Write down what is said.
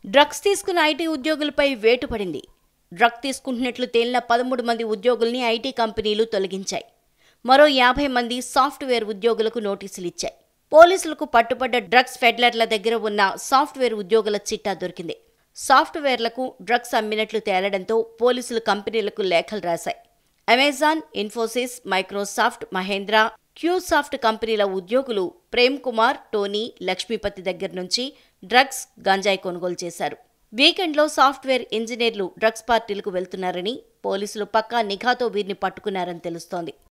drugs తీసుకున్న IT ఉద్యోగులపై వేటు పడింది డ్రగ్ తీసుకుంటున్నట్లు తేలిన పదమూడు మంది ఉద్యోగుల్ని ఐటీ కంపెనీలు తొలగించాయి మరో యాభై మంది సాఫ్ట్వేర్ ఉద్యోగులకు నోటీసులు ఇచ్చాయి పోలీసులకు పట్టుబడ్డ డ్రగ్స్ ఫెడ్లర్ల దగ్గర ఉన్న సాఫ్ట్వేర్ ఉద్యోగుల చిట్టా దొరికింది సాఫ్ట్వేర్లకు డ్రగ్స్ అమ్మినట్లు తేలడంతో పోలీసులు కంపెనీలకు లేఖలు రాశాయి Amazon Infosys Microsoft Mahindra QSoft కంపెనీల ఉద్యోగులు ప్రేమ్ కుమార్ టోనీ లక్ష్మీపతి దగ్గర నుంచి డ్రగ్స్ గంజాయి కొనుగోలు చేశారు వీకెండ్లో సాఫ్ట్వేర్ ఇంజనీర్లు డ్రగ్స్ పార్టీలకు వెళ్తున్నారని పోలీసులు పక్కా నిఘాతో వీరిని పట్టుకున్నారని తెలుస్తోంది